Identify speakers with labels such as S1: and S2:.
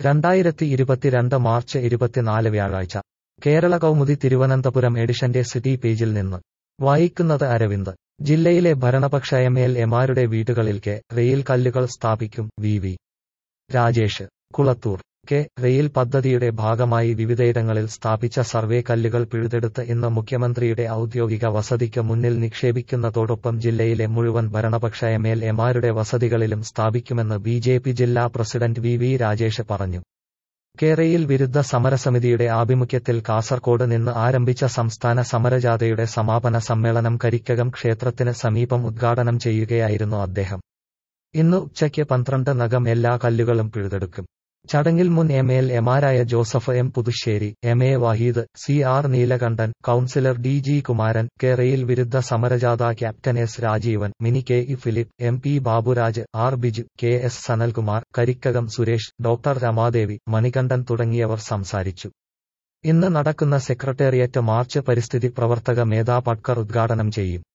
S1: രണ്ടായിരത്തി ഇരുപത്തിരണ്ട് മാർച്ച് ഇരുപത്തിനാല് വ്യാഴാഴ്ച കേരള കൗമുദി തിരുവനന്തപുരം എഡിഷന്റെ സിറ്റി പേജിൽ നിന്ന് വായിക്കുന്നത് അരവിന്ദ് ജില്ലയിലെ ഭരണപക്ഷ എം എൽ എമാരുടെ വീടുകളിൽ കെ റെയിൽ കല്ലുകൾ സ്ഥാപിക്കും V V Rajesh Kulathoor K rail പദ്ധതിയുടെ ഭാഗമായി വിവിധയിടങ്ങളിൽ സ്ഥാപിച്ച സർവേ കല്ലുകൾ പിഴുതെടുത്ത് ഇന്ന് മുഖ്യമന്ത്രിയുടെ ഔദ്യോഗിക വസതിക്ക് മുന്നിൽ നിക്ഷേപിക്കുന്നതോടൊപ്പം ജില്ലയിലെ മുഴുവൻ ഭരണപക്ഷ എം എൽ എമാരുടെ വസതികളിലും സ്ഥാപിക്കുമെന്ന് ബി ജെ പി ജില്ലാ പ്രസിഡന്റ് വി വി രാജേഷ് പറഞ്ഞു കേരയിൽ വിരുദ്ധ സമരസമിതിയുടെ ആഭിമുഖ്യത്തിൽ കാസർകോട് നിന്ന് ആരംഭിച്ച സംസ്ഥാന സമരജാഥയുടെ സമാപന സമ്മേളനം കരിക്കകം ക്ഷേത്രത്തിന് സമീപം ഉദ്ഘാടനം ചെയ്യുകയായിരുന്നു അദ്ദേഹം ഇന്ന് ഉച്ചയ്ക്ക് പന്ത്രണ്ട് നകം എല്ലാ കല്ലുകളും പിഴുതെടുക്കും ചടങ്ങിൽ മുൻ എം എൽ എമാരായ Joseph M Puthussery M A Waheed C R Neelakandan councillor D G Kumaran കേരയിൽ വിരുദ്ധ സമരജാഥ captain S Rajeevan Mini K E Philip M P Baburaj R Biju K S Sanalkumar Karikkakom Suresh doctor Ramadevi Manikandan തുടങ്ങിയവർ സംസാരിച്ചു ഇന്ന് നടക്കുന്ന സെക്രട്ടേറിയറ്റ് മാർച്ച് പരിസ്ഥിതി പ്രവർത്തക മേധാ പട്കർ ഉദ്ഘാടനം ചെയ്യും